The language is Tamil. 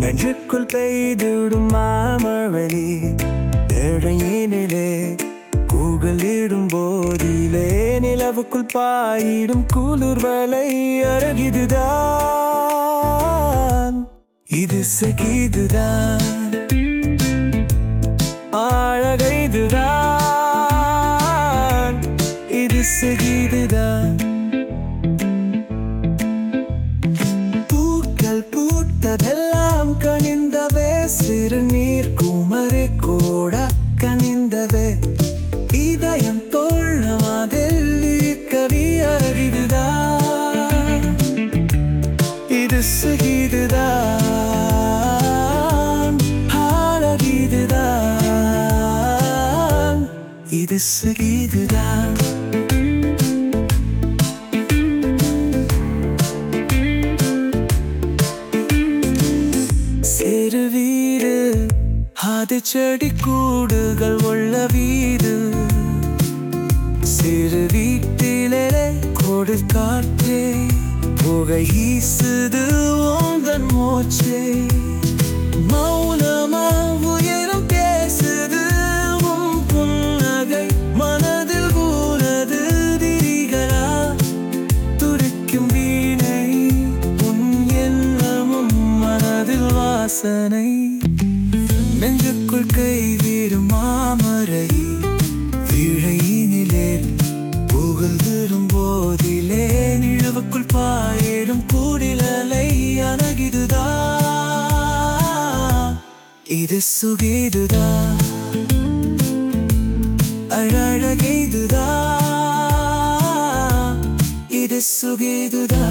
நெஞ்சுக்குள் பெய்திடும் மாமழி இழையினிலே கூகலிடும் போதிலே நிலவுக்குள் பாயிடும் குளிர் வலை அழகிதுதான் இது சகிதுதான் அழகைதுதான் இது சகிதுதான் பூக்கள் பூத்ததெல்லாம் கனிந்தவே சிறுநீர் குமரி கூட கனிந்தவே இதயம் தோழமாதில் கவி அழகிதுதான் இது சகிதுதான் அழகிதுதான் இது சகிதுதான் சிறு வீடு அது செடி கூடுகள் உள்ள வீடு சிறு வீட்டிலே கொடு காற்றே புகை ஈசுது உந்தன் மூச்சே மௌனமா உயரம் பேசுது உன் புன்னகை மனதில் ஊனது திரிகளா துடிக்கும் வீணை உன் எண்ணமும் மனதில் வாசனை நெஞ்சுக்குள் கை வீடும் மாமரை விழையினிலே புகழ்ந்திடும் போதிலே நிலவுக்குள் பாயிடும் கூடிலலை அணகிதுதா இது சுகிதுதா அழகெய்துதா இது சுகிதுதா